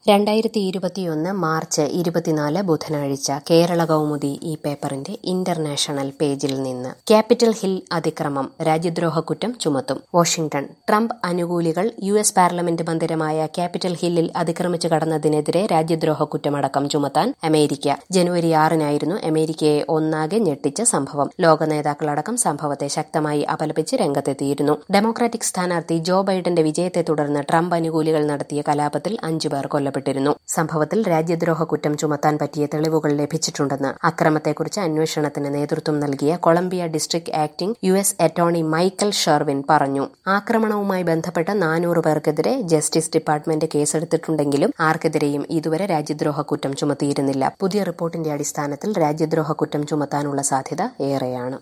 രണ്ടായിരത്തി ഇരുപത്തിയൊന്ന് മാർച്ച് ഇരുപത്തിനാല് ബുധനാഴ്ച കേരള കൗമുദി ഈ പേപ്പറിന്റെ ഇന്റർനാഷണൽ പേജിൽ നിന്ന് ക്യാപിറ്റൽ ഹിൽ അതിക്രമം രാജ്യദ്രോഹ കുറ്റം ചുമത്തും വാഷിംഗ്ടൺ ട്രംപ് അനുകൂലികൾ യു എസ് പാർലമെന്റ് മന്ദിരമായ ക്യാപിറ്റൽ ഹില്ലിൽ അതിക്രമിച്ചു കടന്നതിനെതിരെ രാജ്യദ്രോഹ കുറ്റമടക്കം ചുമത്താൻ അമേരിക്ക ജനുവരി ആറിനായിരുന്നു അമേരിക്കയെ ഒന്നാകെ ഞെട്ടിച്ച സംഭവം ലോക നേതാക്കളടക്കം സംഭവത്തെ ശക്തമായി അപലപിച്ച് രംഗത്തെത്തിയിരുന്നു ഡെമോക്രാറ്റിക് സ്ഥാനാർത്ഥി ജോ ബൈഡന്റെ വിജയത്തെ തുടർന്ന് ട്രംപ് അനുകൂലികൾ നടത്തിയ കലാപത്തിൽ അഞ്ചുപേർ കൊല്ലപ്പെട്ടു കൊല്ലപ്പെട്ടിരുന്നു സംഭവത്തിൽ രാജ്യദ്രോഹ കുറ്റം ചുമത്താൻ പറ്റിയ തെളിവുകൾ ലഭിച്ചിട്ടുണ്ടെന്ന് അക്രമത്തെക്കുറിച്ച് അന്വേഷണത്തിന് നേതൃത്വം നൽകിയ Columbia district acting U S attorney Michael Sherwin പറഞ്ഞു ആക്രമണവുമായി ബന്ധപ്പെട്ട നാനൂറ് പേർക്കെതിരെ ജസ്റ്റിസ് ഡിപ്പാർട്ട്മെന്റ് കേസെടുത്തിട്ടുണ്ടെങ്കിലും ആർക്കെതിരെയും ഇതുവരെ രാജ്യദ്രോഹ കുറ്റം ചുമത്തിയിരുന്നില്ല പുതിയ റിപ്പോർട്ടിന്റെ അടിസ്ഥാനത്തിൽ രാജ്യദ്രോഹ കുറ്റം ചുമത്താനുള്ള സാധ്യത ഏറെയാണ്